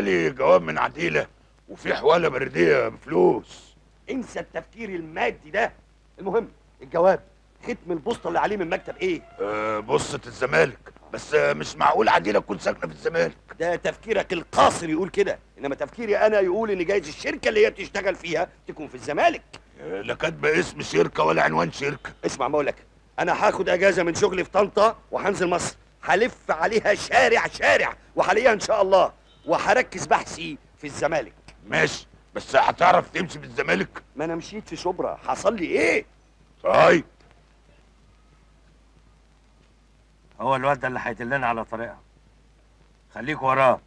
جالي جواب من عديله وفي حواله برديه بفلوس انسى التفكير المادي ده المهم الجواب ختم البوسطه اللي عليه من مكتب ايه أه بصة الزمالك بس آه، مش معقول عديله تكون ساكنه في الزمالك ده تفكيرك القاصر يقول كده انما تفكيري انا يقول ان جايز الشركه اللي هي بتشتغل فيها تكون في الزمالك آه، لا كاتبه اسم شركه ولا عنوان شركه اسمع ما اقولك انا هاخد اجازه من شغلي في طنطا وهنزل مصر هلف عليها شارع شارع وهلاقيها ان شاء الله وهركز بحثي في الزمالك ماشي بس هتعرف تمشي في الزمالك ما انا مشيت في شبرا حصل لي ايه طيب هو الواد ده اللي هيدلنا على طريقها خليك وراه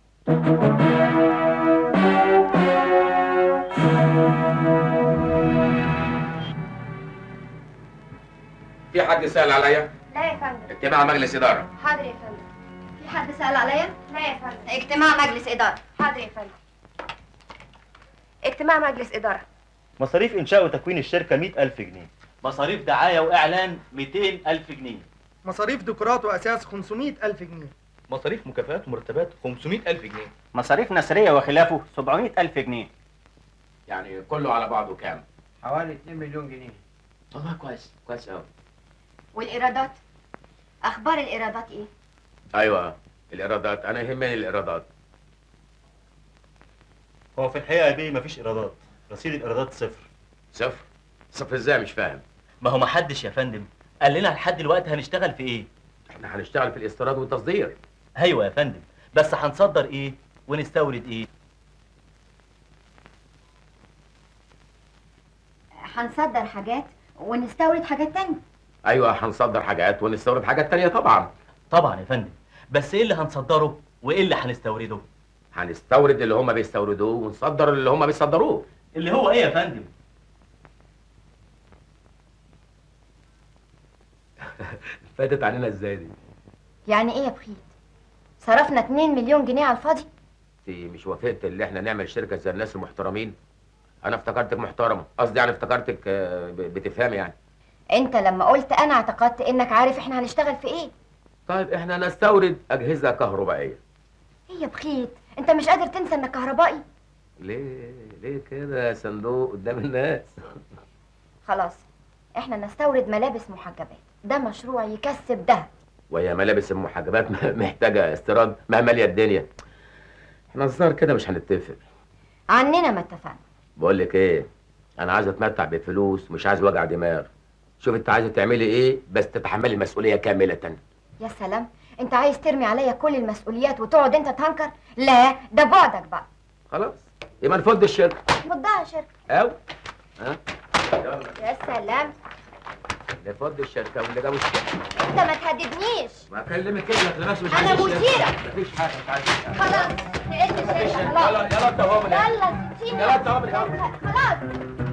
في حد سأل عليا؟ لا يا فندم اجتماع مجلس إدارة حاضر يا فندم في حد سأل عليا؟ لا يا فندم اجتماع مجلس إدارة حاضر يا فندم اجتماع مجلس إدارة مصاريف إنشاء وتكوين الشركة 100000 جنيه مصاريف دعاية وإعلان 200 ألف جنيه مصاريف ديكورات وأساس 500 ألف جنيه مصاريف مكافآت ومرتبات 500 ألف جنيه مصاريف نسرية وخلافه 700 ألف جنيه يعني كله على بعضه كام؟ حوالي 2 مليون جنيه والله كويس كويس قوي والإيرادات أخبار الإيرادات إيه؟ أيوه الإيرادات أنا يهمني الإيرادات هو في الحقيقة يا بيه مفيش إيرادات رصيد الإيرادات صفر صفر صفر إزاي مش فاهم ما هو محدش يا فندم قال لنا لحد دلوقتي هنشتغل في إيه إحنا هنشتغل في الاستيراد والتصدير أيوة يا فندم بس هنصدر إيه ونستورد إيه هنصدر حاجات ونستورد حاجات تانية أيوه هنصدر حاجات ونستورد حاجات تانية طبعا طبعا يا فندم بس إيه اللي هنصدره وإيه اللي هنستورده هنستورد اللي هم بيستوردوه ونصدر اللي هم بيصدروه اللي هو إيه يا فندم فاتت علينا ازاي دي؟ يعني إيه يا بخيت؟ صرفنا 2 مليون جنيه على الفاضي؟ انت مش وافقت اللي احنا نعمل شركه زي الناس المحترمين؟ انا افتكرتك محترمه، قصدي يعني افتكرتك آه، ب- بتفهمي يعني. أنت لما قلت أنا اعتقدت إنك عارف إحنا هنشتغل في إيه؟ طيب احنا نستورد اجهزه كهربائيه. إيه يا بخيت؟ أنت مش قادر تنسى إنك كهربائي؟ ليه ليه كده يا صندوق قدام الناس؟ خلاص إحنا نستورد ملابس محجبات ده مشروع يكسب ده وهي ملابس المحجبات م- محتاجه استيراد ما ماليه الدنيا. احنا الظاهر كده مش هنتفق. عننا ما اتفقنا بقول لك ايه؟ انا عايز اتمتع بالفلوس مش عايز وجع دماغ. شوف انت عايزه تعملي ايه بس تتحملي المسؤوليه كامله. يا سلام انت عايز ترمي عليا كل المسؤوليات وتقعد انت تهنكر لا ده بعدك بقى خلاص يبقى نفض الشركه. مضيع شركه او ها؟ يا سلام اللي فض الشركه واللي جابوا الشركه انت ما تهددنيش ما اكلمك كده بس مش أنا عايز مثيرة. مفيش حاجه مش عايز خلاص نقلت الشركه خلاص يلا يلا انت هو من هنا. يلا سيبني يلا انت هو من هنا. خلاص